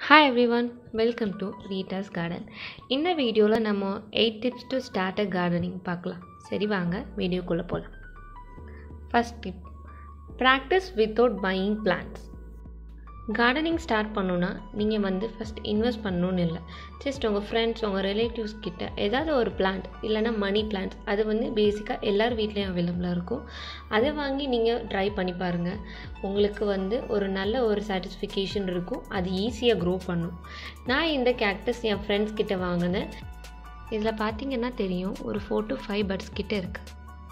hi everyone welcome to Rita's garden இந்த வீடியோவில் நம்ம eight tips to start a gardening பார்க்கலாம் சரி வாங்க வீடியோக்குள்ளே போகலாம் first tip practice without buying plants gardening start பண்ணணுன்னா நீங்கள் வந்து ஃபஸ்ட் இன்வெஸ்ட் பண்ணணும்னு இல்லை ஜஸ்ட் உங்கள் ஃப்ரெண்ட்ஸ் உங்கள் ரிலேட்டிவ்ஸ் கிட்ட ஏதாவது ஒரு பிளான்ட் இல்லைனா மணி பிளான்ட் அது வந்து பேசிக்காக எல்லார் வீட்லேயும் அவைலபிளாக இருக்கும் அதை வாங்கி நீங்கள் ட்ரை பண்ணி பாருங்கள் உங்களுக்கு வந்து ஒரு நல்ல ஒரு சாட்டிஸ்ஃபிகேஷன் இருக்கும் அது ஈஸியாக க்ரோ பண்ணும் நான் இந்த கேக்டஸ் என் ஃப்ரெண்ட்ஸ் கிட்ட வாங்கினேன் இதில் பார்த்தீங்கன்னா தெரியும் ஒரு ஃபோர் டு ஃபைவ் பட்ஸ் கிட்ட இருக்குது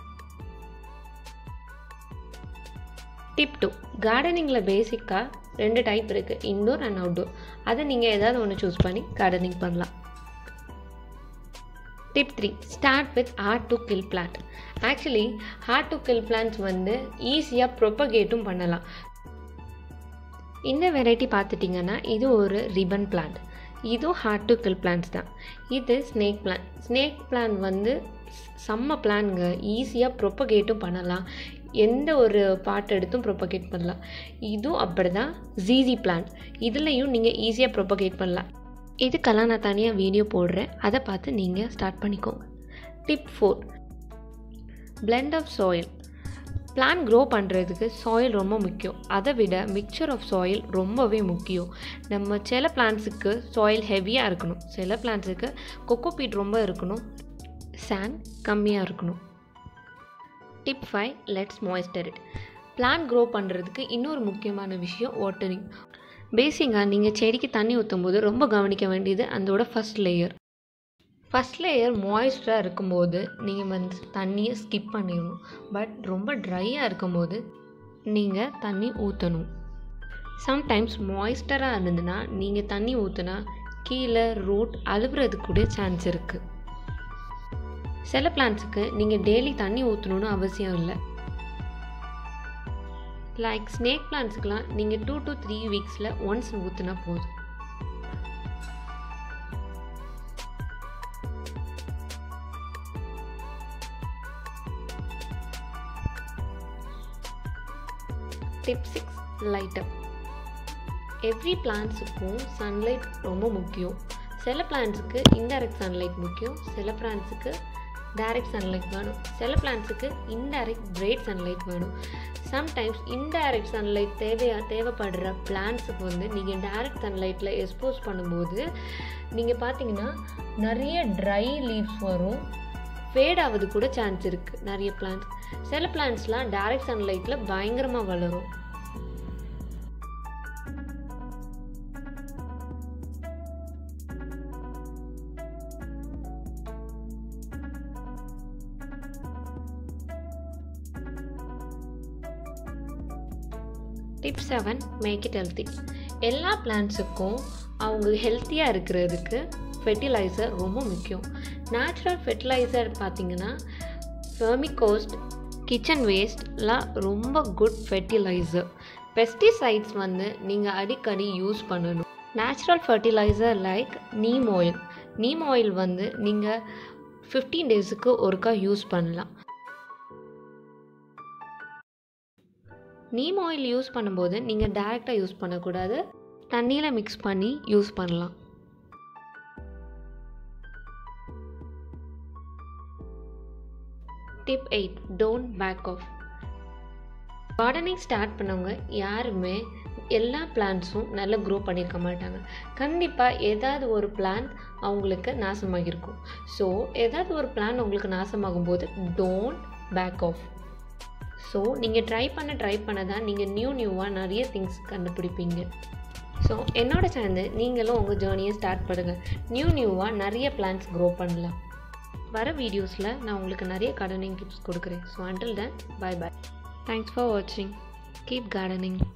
டிப் டூ கார்டனிங்கில் பேசிக்காக ரெண்டு டைப் இருக்குது இன்டோர் அண்ட் அவுட்டோர் அதை நீங்கள் ஏதாவது ஒன்று சூஸ் பண்ணி கார்டனிங் பண்ணலாம் tip three start with hard to kill plant actually hard to kill plants வந்து ஈஸியாக ப்ரொப்பகேட்டும் பண்ணலாம் இந்த வெரைட்டி பார்த்துட்டிங்கன்னா இது ஒரு ரிபன் பிளான்ட் இதுவும் ஹார்ட் டு கில் பிளான்ட்ஸ் தான் இது ஸ்னேக் பிளான் ஸ்னேக் பிளான் வந்து செம்ம பிளான்ங்க ஈஸியாக ப்ரொப்பகேட்டும் பண்ணலாம் எந்த ஒரு பாட் எடுத்தும் ப்ரொப்பகேட் பண்ணலாம் இதுவும் அப்படி தான் ஜீசி பிளான்ட் இதுலேயும் நீங்கள் ஈஸியாக ப்ரொப்பகேட் பண்ணலாம் இதுக்கெல்லாம் நான் தனியாக வீடியோ போடுறேன் அதை பார்த்து நீங்கள் ஸ்டார்ட் பண்ணிக்கோங்க tip four blend of soil plant grow பண்ணுறதுக்கு சாயில் ரொம்ப முக்கியம் அதை விட மிக்சர் ஆஃப் சாயில் ரொம்பவே முக்கியம் நம்ம சில பிளான்ஸுக்கு சாயில் ஹெவியாக இருக்கணும் சில பிளான்ஸுக்கு கொக்கோபீட் ரொம்ப இருக்கணும் சாண்ட் கம்மியாக இருக்கணும் tip five let's moisture it plant grow பண்ணுறதுக்கு இன்னொரு முக்கியமான விஷயம் வாட்டரிங் பேசிக்காக நீங்கள் செடிக்கு தண்ணி ஊற்றும் போது ரொம்ப கவனிக்க வேண்டியது அதோட ஃபஸ்ட் லேயர் ஃபஸ்ட் லேயர் மாய்ஸ்டராக இருக்கும்போது நீங்கள் வந்து தண்ணியை ஸ்கிப் பண்ணிடணும் பட் ரொம்ப ட்ரையாக இருக்கும்போது நீங்கள் தண்ணி ஊற்றணும் சம்டைம்ஸ் மாய்ஸ்டராக இருந்ததுன்னா நீங்கள் தண்ணி ஊற்றுனா கீழே ரூட் அழுகுறதுக்கு கூட சான்ஸ் இருக்குது சில பிளான்ட்ஸுக்கு நீங்கள் டெய்லி தண்ணி ஊற்றணும்னு அவசியம் இல்லை லைக் ஸ்னேக் பிளான்ட்ஸுக்கெலாம் நீங்கள் டூ டு த்ரீ வீக்ஸில் ஒன்ஸ் ஊற்றுனா போதும் டிப் சிக்ஸ் லைட்டப் எவ்ரி பிளான்ஸுக்கும் சன்லைட் ரொம்ப முக்கியம் சில பிளான்ஸுக்கு இன்டைரக்ட் சன்லைட் முக்கியம் சில பிளான்ஸுக்கு டைரக்ட் சன்லைட் வேணும் சில பிளான்ஸுக்கு இன்டைரக்ட் பிரைட் சன்லைட் வேணும் சம்டைம்ஸ் இன்டைரக்ட் சன்லைட் தேவையா தேவைப்படுற பிளான்ஸுக்கு வந்து நீங்கள் டைரக்ட் சன்லைட்டில் எக்ஸ்போஸ் பண்ணும்போது நீங்கள் பார்த்தீங்கன்னா நிறைய ட்ரை லீவ்ஸ் வரும் ஃபேட் ஆகுது கூட சான்ஸ் இருக்குது நிறைய பிளான்ஸ் சில பிளான்ஸ்லாம் டைரக்ட் சன்லைட்டில் பயங்கரமாக வளரும் tip seven make it healthy எல்லா பிளான்ஸுக்கும் அவங்க ஹெல்த்தியாக இருக்கிறதுக்கு ஃபெர்டிலைசர் ரொம்ப முக்கியம் நேச்சுரல் ஃபெர்டிலைசர் பார்த்திங்கன்னா ஃபெர்மிகோஸ்ட் கிச்சன் வேஸ்ட்லாம் ரொம்ப குட் ஃபெர்டிலைசர் பெஸ்டிசைட்ஸ் வந்து நீங்கள் அடிக்கடி யூஸ் பண்ணணும் natural fertiliser like neem oil neem oil வந்து நீங்கள் ஃபிஃப்டீன் டேஸுக்கு ஒருக்கா யூஸ் பண்ணலாம் நீம் ஆயில் யூஸ் பண்ணும்போது நீங்கள் டேரெக்டாக யூஸ் பண்ணக்கூடாது தண்ணியில் மிக்ஸ் பண்ணி யூஸ் பண்ணலாம் tip eight don't back off gardening start பண்ணவங்க யாருமே எல்லா பிளான்ஸும் நல்லா க்ரோ பண்ணியிருக்க மாட்டாங்க கண்டிப்பாக ஏதாவது ஒரு பிளான் அவங்களுக்கு நாசமாகிருக்கும் ஸோ ஏதாவது ஒரு பிளான் உங்களுக்கு நாசமாகும் போது டோன்ட் பேக் ஆஃப் ஸோ நீங்கள் ட்ரை பண்ண ட்ரை பண்ண தான் நீங்கள் நியூ நியூவாக நிறைய திங்ஸ் கண்டுபிடிப்பீங்க ஸோ என்னோட சேர்ந்து நீங்களும் உங்கள் ஜேர்னியை ஸ்டார்ட் பண்ணுங்கள் நியூ நியூவாக நிறைய பிளான்ஸ் க்ரோ பண்ணலாம் வர வீடியோஸில் நான் உங்களுக்கு நிறைய கார்டனிங் டிப்ஸ் கொடுக்குறேன் so until then bye bye thanks for வாட்சிங் கீப் கார்டனிங்